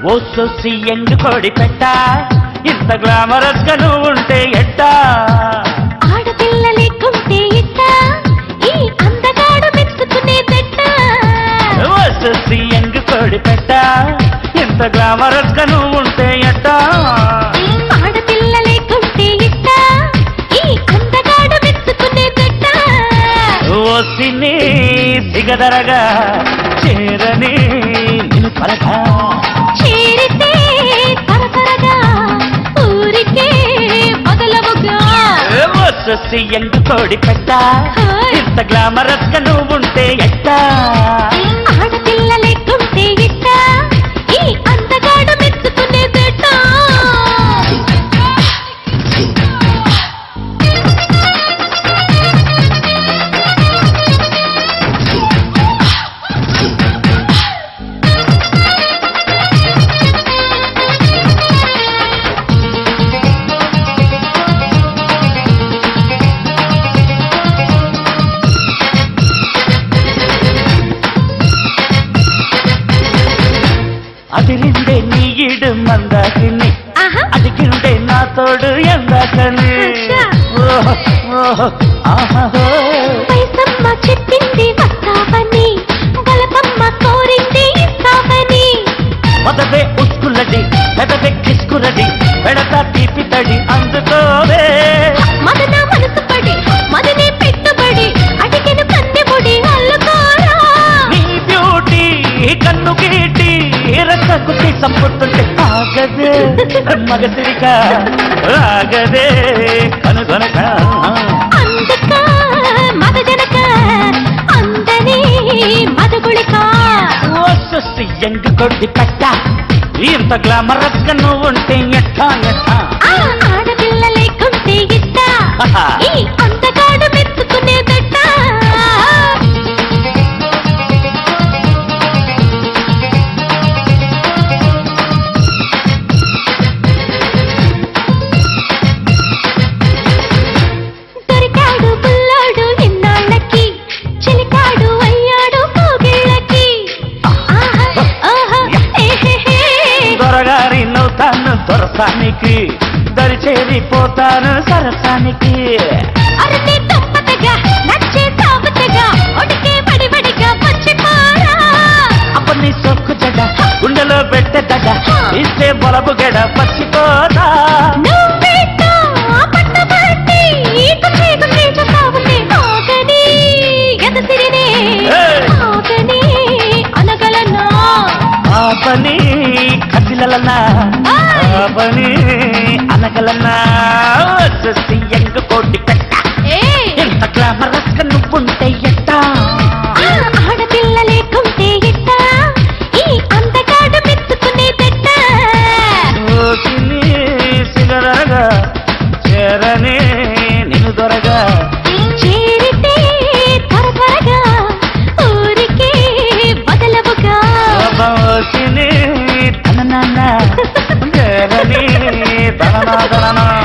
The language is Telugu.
ఓ సొసి ఎండు కోడి పెట్ట ఇంత గ్లామరస్ గా నువ్వు ఉంటే ఎట్టా ఆడపిల్ల లేకుంటే ఇట్ట ఈ అందగాడు మెచ్చుకునే పెట్ట ఓ సొసి ఎండు కోడి పెట్ట ఇంత గ్లామరస్ గా నువ్వు ఉంటే ఎట్టా ఆడపిల్ల లేకుంటే ఇట్ట ఈ అందగాడు మెచ్చుకునే పెట్ట ఓసిని సిగదరగా చేరని నిన్ను త్వరగా చేరితే తరతరగా ఊరికే మొదలవుగా ఓ సొసి ఎండు కోడి పెట్ట హాయ్. ఇంత గ్లామరస్ గా నువ్వు ఉంటే ఎట్టా ఆడపిల్ల లేకుంటే ఇట్ట ఈ అందగాడు మెచ్చుకునే పెట్ట అదిరిండే నీ ఈడు మందాకిని ఆహా అదిగిండే నా తోడు ఎందాకని అచ్చా. ఓహో, ఓహో, ఆహాహో. పైసమ్మ చెప్పింది వస్తావని బలపమ్మ కోరింది ఇస్తావని మొదవే ఉస్కులడి పెదవే కిస్కులడి పెడతా తీపి తడి అందుకోవే మదన మనసు పడి మదనే పెట్టుబడి అడిగిన కన్నెముడి అల్లుకోరా నీ బ్యూటీ కన్ను గీటి రక్కకుట్టి సంపుతుంటే ఆగదే మగసిరిక ఆగదే కనుగొనక అందుక మద జనక అందని మదగుళిక ఓ సృష్టి ఎండు కొద్ది పెట్ట ఇంత గ్లామరస్ గా నువ్వు ఉంటే ఎట్టా ఎట్టా ఆ ఆడపిల్ల లేకుంటే ఇట్ట ఈ అందగాడు మెచ్చుకునేదట దొరికాడు పుల్లాడు ఎన్నాళ్ళకి చిలికాడు అయ్యాడు కోగిళ్ళకి ఆహా, ఆహా, ఏహేహే. దొరగారి నవ్వుతాను దొరసానికి దరిచేరిపోతాను సరసానికి అరటి దుప్పటగా, నచ్చే సామెతగా, ఒడికే బడిబడిగా వచ్చిపోరా. అప్పని సొక్కు జడ గుండెలో పెట్టే దడ ఇస్తే బొలపు గడ పచ్చిపోతా నువ్వేటో పట్టబట్టి, గుచ్చి గుచ్చి చూస్తావులే. ఆగని, ఎదసిరినే, ఏయ్! ఆగని, అనగలనా? ఆ పని కదిలలనా ఆ పని అనగలనా సృష్టి ఎంగు కోటి పెట్ట ఏయ్! ఎంత గ్లామరస్ గా నువ్వుంటే ఎట్టా ఆ ఆడపిల్ల లేకుంటే ఇట్ట, ఈ అందగాడు మెచ్చుకునేదట. ఓసిని సిగరగా చేరని నిన్ను దొరగా చేరితే త్వర త్వరగా ఊరికే బదలవుగా ఓసిని తన నాన్న చేరని తన నా తన నా